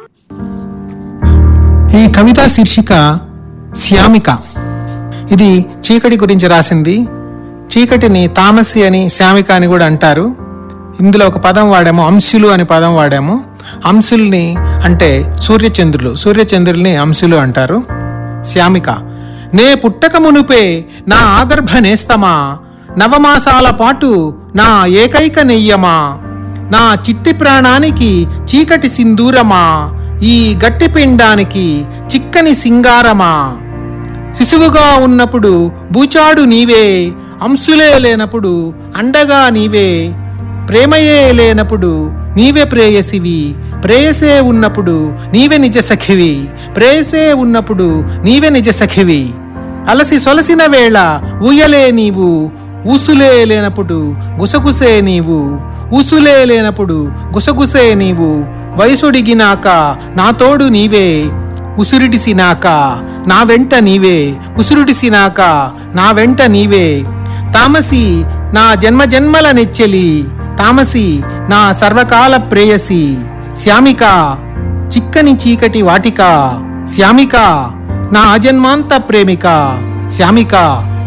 ఈ కవిత శీర్షిక శ్యామిక ఇది చీకటి గురించి రాసింది చీకటిని తామసి అని శ్యామిక అని కూడా అంటారు ఇందులో ఒక పదం వాడాము అంశులు అనే పదం వాడాము అంశుల్ని అంటే సూర్యచంద్రులు సూర్యచంద్రుల్ని అంశులు అంటారు శ్యామిక నే పుట్టక మునుపే నా ఆగర్భ నేస్తమా నవమాసాల పాటు నా ఏకైక నెయ్యమా నా చిట్టి ప్రాణానికి చీకటి సింధూరమా ఈ గట్టి పిండానికి చిక్కని సింగారమా శిశువుగా ఉన్నప్పుడు బూచాడు నీవే అంశులే లేనప్పుడు అండగా నీవే ప్రేమయే లేనప్పుడు నీవే ప్రేయసివి ప్రేయసే ఉన్నప్పుడు నీవే నిజ సఖివి ప్రేయసే ఉన్నప్పుడు నీవే నిజ సఖివి అలసి సొలసిన వేళ ఊయలే నీవు ఊసులే లేనప్పుడు గుసగుసే నీవు ఊసులే లేనప్పుడు గుసగుసే నీవు వయసుడిగినాక నా తోడు నీవే ఉసురుడిసినాక నా వెంట నీవే ఉసురుడిసినాక నా వెంట నీవే తామసి నా జన్మ జన్మల నెచ్చెలి తామసి నా సర్వకాల ప్రేయసి శ్యామిక చిక్కని చీకటి వాటిక శ్యామిక నా అజన్మాంత ప్రేమిక శ్యామిక